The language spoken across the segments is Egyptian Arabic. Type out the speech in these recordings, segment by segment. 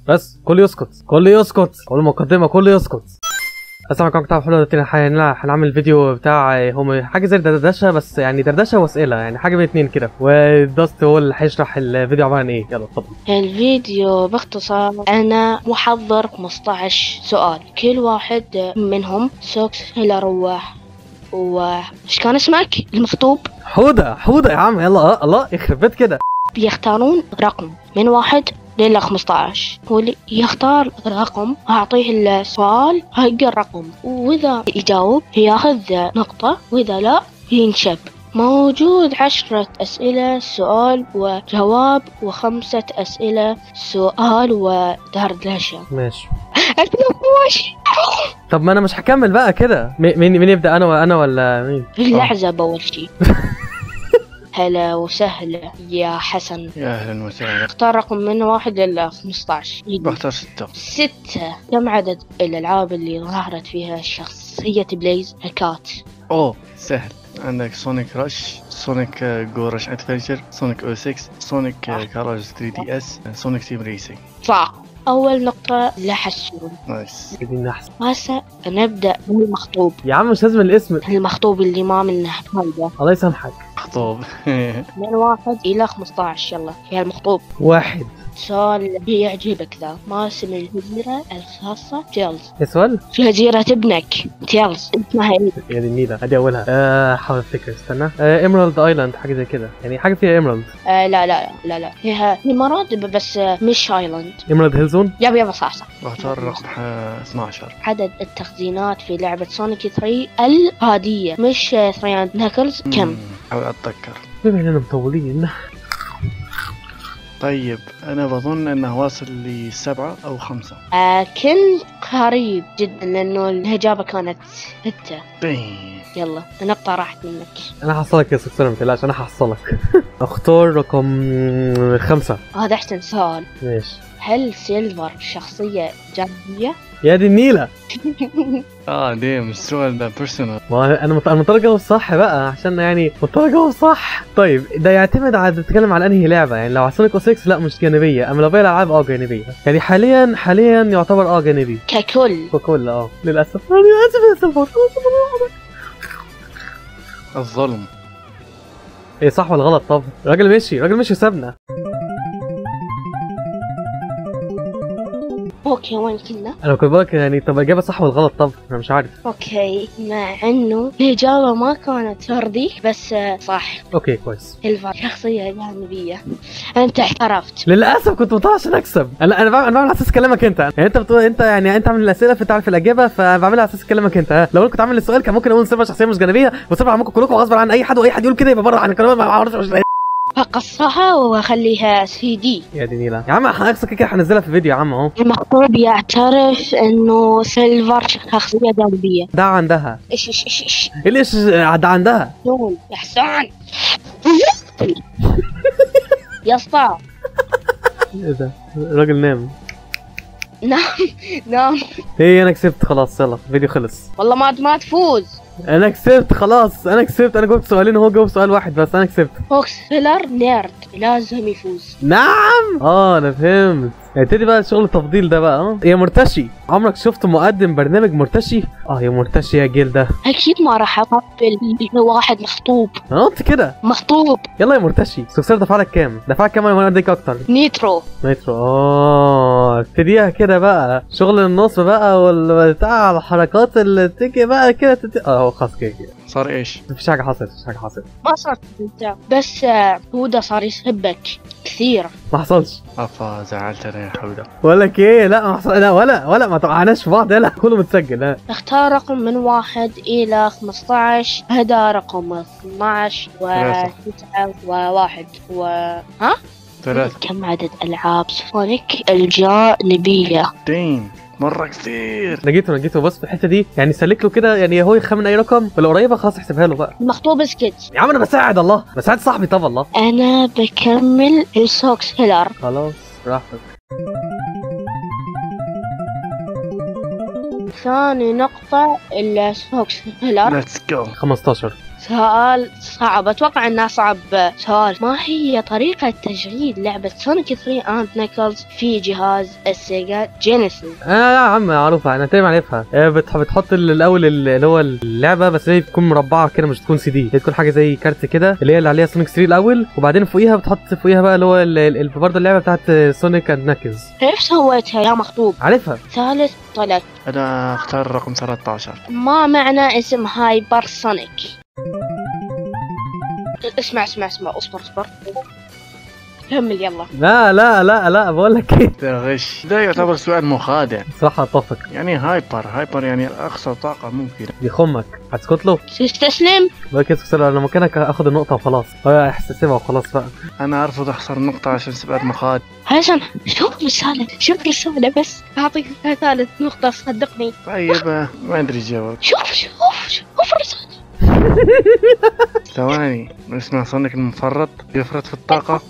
بس كله يسكت كله يسكت كل مقدمه كله يسكت السلام عليكم ورحمه الله وبركاته هن- هنعمل فيديو بتاع هم حاجه زي دردشه بس يعني دردشه واسئله يعني حاجه من اتنين كده وداست هو اللي هيشرح الفيديو عباره عن ايه يلا اتفضل الفيديو باختصار أنا محضر 15 سؤال كل واحد منهم سوكس هيلر و و ايش كان اسمك المخطوب حوده حوده يا عم يلا آه، الله يخرب بيت كده بيختارون رقم من واحد لإلى 15 واللي يختار رقم أعطيه السؤال حق الرقم وإذا يجاوب ياخذ نقطة وإذا لا ينشب موجود عشرة أسئلة سؤال وجواب وخمسة أسئلة سؤال ودردشة ماشي أتنفوش طب ما انا مش هكمل بقى كده مين مين مين يبدا انا وانا ولا مين اللحظة أول شي هلا وسهلا يا حسن يا اهلا وسهلا اختار رقم من واحد إلى 15 بختار ستة ستة كم عدد الألعاب اللي ظهرت فيها شخصية بليز هكات اوه سهل عندك سونيك رش سونيك آه، جو رش ادفنشر سونيك او 6 سونيك آه، كاراج 3 دي اس سونيك تيم ريسينج صح أول نقطة لحسون نايس دي احسن هسه نبدأ بالمخطوب يا عم مش لازم الاسم المخطوب اللي ما منه فايدة الله يسامحك خطوب من واحد إلى 15 يلا يا المخطوب واحد سؤال بيعجبك ذا ما اسم الجزيرة الخاصة تيلز ايه سؤال جزيرة ابنك تيلز اسمها ايه يا دي النيلة ادي اولها آه حاول افتكر استنى آه ايمرالد ايلاند حاجه زي كده يعني حاجه فيها ايمرالد آه لا لا لا لا لا فيها في مراتب بس آه مش ايلاند ايمرالد هيل زون يب يب صح صح بختار رقم آه، 12 عدد التخزينات في لعبة سونيك 3 العادية مش 3 ناكلز كم؟ مم، حاول اتذكر بما اننا مطولين طيب انا بظن انه واصل لسبعة او خمسة آه كنت قريب جدا لأنه الإجابة كانت ستة بين يلا النقطة راحت منك انا هحصلك يا سكسر ما تقلقش انا هحصلك اختار رقم خمسة هذا أحسن سؤال ماشي هل سيلفر شخصية جانبية؟ يا دي النيلة اه ديم السؤال ده بيرسونال ما هو انا مط- انا مضطر اجاوب صح بقى عشان يعني مضطر اجاوب صح طيب ده يعتمد على تتكلم على انهي لعبه يعني لو على سونيك او 6 لا مش جانبيه اما لو باقي الالعاب اه جانبيه يعني حاليا حاليا يعتبر اه جانبي ككل وكل اه للاسف انا اسف يا سلفر الظلم ايه صح ولا غلط طب الراجل مشي الراجل مشي وسابنا اوكي وين كنا؟ انا كنت بقولك يعني طب الاجابه صح ولا غلط طب انا مش عارف اوكي مع انه الإجابة ما كانت ترضيك بس آه، صح اوكي كويس سيلفر شخصية جانبية انت اعترفت للاسف كنت مطلع عشان اكسب انا انا بعمل انا بعمل على اساس كلامك انت يعني انت بتقول انت يعني انت عامل الاسئله فانت عارف الاجابه فبعملها على اساس كلامك انت ها لو انا كنت عامل السؤال كان ممكن اقول سيرفر شخصيه مش جانبيه وسيرفر عمكم كلكم غصب عن اي حد واي حد يقول كده يبقى بره عن القناه ما اعرفش مش فقصها واخليها سي دي يا دي نيلة يا عم هنقصك كده هنزلها في فيديو يا عم اهو المخطوب يعترف انه سيلفر شخصية جانبية ده عندها ايش ايش ايش ايش ايه ليش ده عندها نون يا حسان يا اسطى ايه ده الراجل نام نام نام ايه انا كسبت خلاص يلا الفيديو خلص والله ما ما تفوز انا كسبت خلاص انا كسبت انا جاوبت سؤالين وهو جاوب سؤال واحد بس انا كسبت فوكس فيلر نيرد لازم يفوز نعم اه انا فهمت ابتدي بقى شغل التفضيل ده بقى اه يا مرتشي عمرك شفت مقدم برنامج مرتشي اه يا مرتشي يا جيل ده اكيد ما راح اقبل واحد مخطوب انا قلت كده مخطوب يلا يا مرتشي سكسر دفع لك كام دفع لك كام وانا اديك اكتر نيترو مترو اه ابتديها كده بقى شغل النصب بقى والبتاع الحركات اللي تيجي بقى كده تت... اه خلاص كده كده صار ايش؟ مفيش حاجه حصلت مفيش حاجه حصلت ما صرت انت بس آه، هودا صار يسبك كثير ما حصلش افا زعلتني يا حوده ولا لك ايه لا ما حصل لا ولا ولا ما توقعناش في بعض لا كله متسجل ها اختار رقم من واحد إلى 15 هذا رقم 12 ثلاثة. و9 وواحد و ها؟ ثلاثة كم عدد ألعاب سونيك الجانبية؟ دين مرة كثير لقيته لقيته بص في الحته دي يعني سلك له كده يعني هو يخمن اي رقم ولا قريبه خلاص احسبها له بقى المخطوب سكت يا عم انا بساعد الله بساعد صاحبي طب الله أنا بكمل السوكس هيلر خلاص براحتك ثاني نقطة السوكس هيلر ليتس جو 15 سؤال صعب اتوقع انه صعب سؤال ما هي طريقة تشغيل لعبة سونيك 3 اند نيكلز في جهاز السيجا جينيسيس اه يا عم معروفه انا تقريبا عارفها آه، بتح- بتحط ال- الاول ال- اللي هو اللعبه بس هي تكون مربعه كده مش تكون سي دي هي تكون حاجه زي كارت كده اللي هي اللي عليها سونيك 3 الاول وبعدين فوقيها بتحط فوقيها بقى اللي هو ال- ال- برضه اللعبه بتاعت سونيك اند ناكلز كيف سويتها يا مخطوب عارفها ثالث طلب انا اختار رقم 13 ما معنى اسم هايبر سونيك اسمع اسمع اسمع اصبر اصبر كمل يلا لا لا لا لا بقول لك ايه ده غش ده يعتبر سؤال مخادع صراحه اتفق يعني هايبر هايبر يعني اقصى طاقة ممكنة بيخمك هتسكت له تستسلم بقى كده تكسر انا مكانك اخد النقطه وخلاص هو احساسها وخلاص بقى انا ارفض اخسر نقطة عشان سؤال مخادع حسن شوف رسالة شوف رسالة بس أعطيك ثالث نقطة صدقني طيب آه، ما ادري جواب شوف شوف شوف الرسالة ثواني اسمه سونيك المفرط يفرط في الطاقة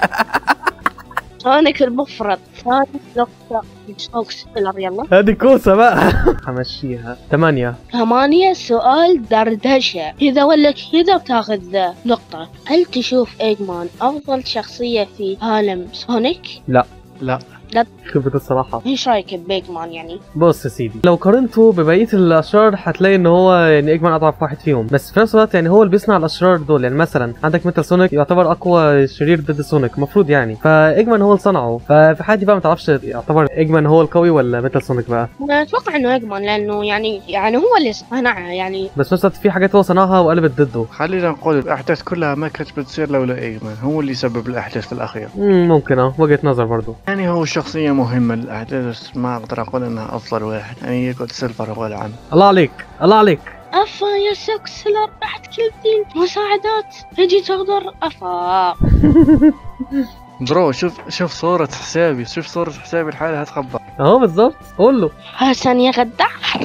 سونيك المفرط ثالث نقطة ستوك سيلر يلا هذه كوسه بقى همشيها ثمانية ثمانية سؤال دردشة إذا ولا كذا بتاخذ نقطة هل تشوف إيجمان أفضل شخصية في عالم سونيك؟ لا خبرة الصراحة إيش رأيك بإيجمان يعني؟ بص يا سيدي لو قارنته ببقية الأشرار هتلاقي إن هو يعني إجمالا أضعف واحد فيهم بس في نفس الوقت يعني هو اللي بيصنع الأشرار دول يعني مثلا عندك ميتال سونيك يعتبر أقوى شرير ضد سونيك المفروض يعني فإجمان هو اللي صنعه ففي حياتي بقى ما تعرفش يعتبر إجمان هو القوي ولا ميتال سونيك بقى أنا أتوقع إنه إيجمان لأنه يعني يعني هو اللي صنعها يعني بس في نفس الوقت في حاجات هو صنعها وقلبت ضده خلينا نقول الاحداث كلها ما كانت بتصير لولا ايجمان هو اللي سبب الاحداث في الاخير مم، ممكن اه وجهة نظر برضو يعني هو شخصية مهمة للاحداث بس ما اقدر اقول انها افضل واحد يعني يقعد سيلفر هو العم الله عليك الله عليك أفا يا سوك سيلر بعد كل ذي مساعدات تجي تقدر أفا برو شوف شوف صورة حسابي شوف صورة حسابي الحالة هتخبر اهو بالظبط قول له حسن يا غدار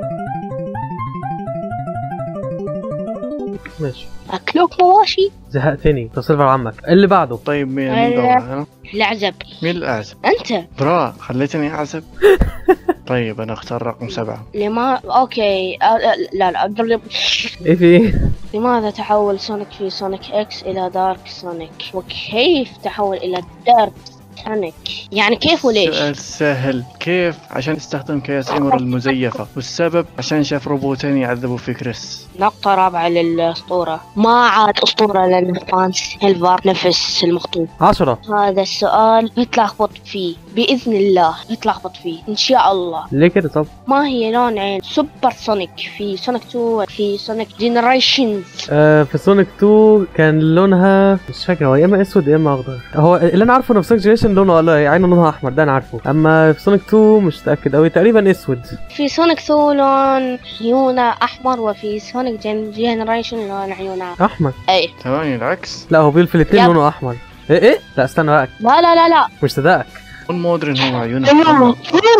ماشي أكلوك مواشي زهقتني طب سيلفر عمك اللي بعده طيب مين أيوة. مين دورها ها؟ العزب مين الاعزب أنت برا خليتني اعزب طيب انا اختار رقم سبعة لما أوكي أ- أ- لا لا أقدر ايه في ايه لماذا تحول سونيك في سونيك اكس الى دارك سونيك وكيف تحول الى دارك سونيك يعني كيف وليش سؤال سهل كيف عشان استخدم كياس ايمر المزيفة والسبب عشان شاف روبوتين يعذبوا في كريس نقطة رابعة للأسطورة ما عاد أسطورة لأن فان سيلفر نفس المخطوب عشرة هذا السؤال بتلخبط فيه بإذن الله بتلخبط فيه إن شاء الله ليه كده طب ما هي لون عين سوبر سونيك في سونيك 2 في سونيك جنريشنز آه في سونيك 2 كان لونها مش فاكر هو يا اما اسود يا اما اخضر هو اللي انا عارفه انه في سونيك جنريشن لونه لا عينه لونها احمر ده انا عارفه اما في سونيك 2 مش متاكد قوي تقريبا اسود في سونيك 2 لون عيونه أحمر وفي سونيك جن... جنريشن لون عيونه احمر أي ثواني العكس لا هو بيقول في الاثنين يب. لونه احمر ايه ايه لا استنى بقى لا لا لا لا مش صدقك والمودرن هو عيونه حمراء.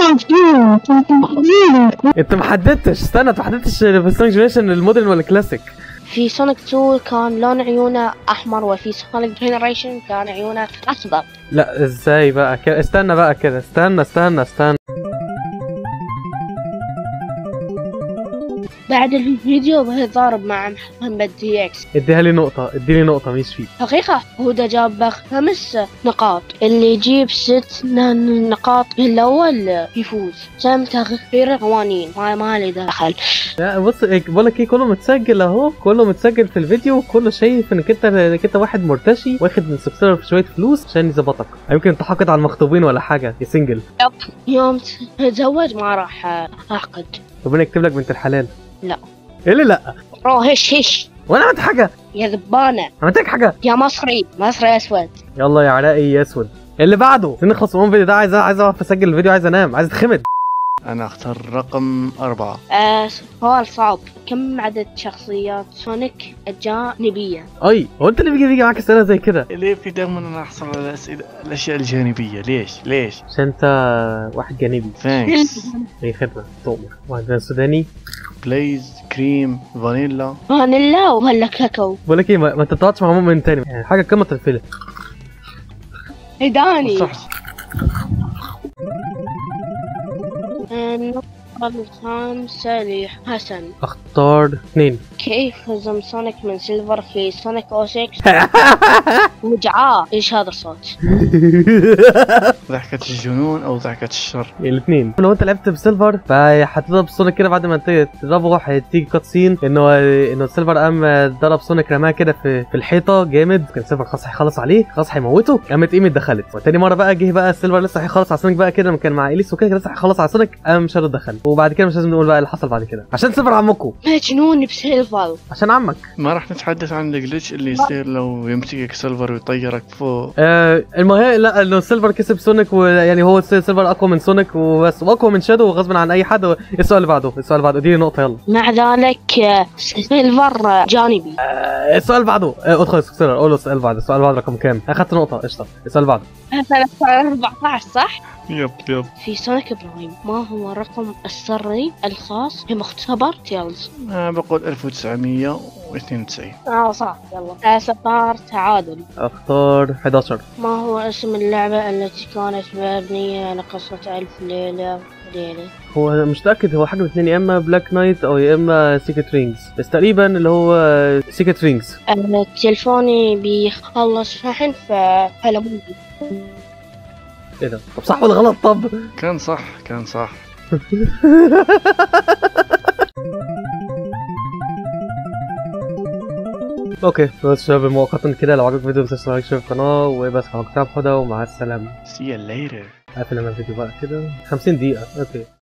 انت ما حددتش استنى انت ما حددتش في سونيك جنريشن المودرن ولا الكلاسيك في سونيك 2 كان لون عيونه أحمر وفي سونيك جنريشن كان عيونه أخضر لا ازاي بقى كده استنى بقى كده استنى استنى استنى بعد الفيديو بيتضارب مع محمد دي اكس اديها لي نقطة اديني نقطة مش فيه حقيقة هدى جاب خمس نقاط اللي يجيب ست ن- نقاط في الأول يفوز تم تغيير القوانين ما ما لي دخل لا بص إيه، بقول لك ايه كله متسجل اهو كله متسجل في الفيديو وكله شايف انك انت انك انت واحد مرتشي واخد من سكسر في شويه فلوس عشان يظبطك يمكن تحقد على المخطوبين ولا حاجه يا سنجل يوم تتزوج ما راح أعقد ربنا يكتب لك بنت الحلال لا. ايه اللي لا روح هش هش وانا عملت حاجه يا ذبانة عملت لك حاجه يا مصري مصري أسود يلا يا عراقي يا اسود اللي بعده نخلص من الفيديو ده عايز عايز اقف اسجل الفيديو عايز انام عايز اتخمد انا اختار رقم اربعة آه سؤال صعب كم عدد شخصيات سونيك الجانبية اي هو انت اللي بيجي بيجي معاك اسئله زي كده ليه في دائما انا احصل على الاسئله الاشياء الجانبيه ليش ليش عشان انت واحد جانبي ثانكس اي خدمه تؤمر وعندنا سوداني بليز كريم فانيلا فانيلا ولا كاكاو بقول لك ايه ما ما انت تقعدش مع مؤمن تاني يعني حاجه قمه الفيلم هداني صح آه، الخامسة لحسن اختار اثنين كيف هزم سونيك من سيلفر في سونيك او 6 وجعاه ايش هذا الصوت ضحكة الجنون او ضحكة الشر الاثنين لو انت لعبت بسيلفر فهتضرب سونيك كده بعد ما انت تضربه هتيجي كات سين انه انه سيلفر قام ضرب سونيك رماه كده في في الحيطه جامد كان سيلفر خلاص هيخلص عليه خلاص هيموته قامت ايمي دخلت وتاني مره بقى جه بقى سيلفر لسه هيخلص على سونيك بقى كده لما كان مع اليس وكده كان لسه هيخلص على سونيك قام شارو دخل وبعد كده مش لازم نقول بقى اللي حصل بعد كده عشان سيلفر عمكم مجنون بسيلفر عشان عمك ما راح نتحدث عن الجلitch اللي يصير لو يمسكك سيلفر ويطيرك فوق آه المهم لا انه سيلفر كسب سونيك ويعني هو سيلفر اقوى من سونيك وبس واقوى من شادو غصب عن اي حد السؤال اللي بعده السؤال اللي بعده اديني نقطه يلا مع ذلك آه، سيلفر آه، جانبي آه، السؤال اللي بعده آه، ادخل سكسر قول له السؤال اللي بعده السؤال اللي بعده رقم كام اخدت نقطه قشطه السؤال اللي بعده 14 صح؟ يب يب في سونيك برايم ما هو الرقم السري الخاص بمختبر تيلز؟ آه بقول 1992 اه صح يلا صفار تعادل اختار 11 ما هو اسم اللعبة التي كانت مبنية على قصة ألف ليلة وليلة؟ هو مش متاكد هو حاجه من الاثنين يا اما بلاك نايت او يا اما سيكريت رينجز بس تقريبا اللي هو سيكريت رينجز أنا تلفوني بيخلص شحن فهلا مو ايه ده طب صح ولا غلط طب كان صح كان صح اوكي بس شباب مؤقتا كده لو عجبك الفيديو متنساش لايك شير القناه وبس هو كتاب حدا ومع السلامه see you later قافل انا الفيديو بقى كده 50 دقيقه اوكي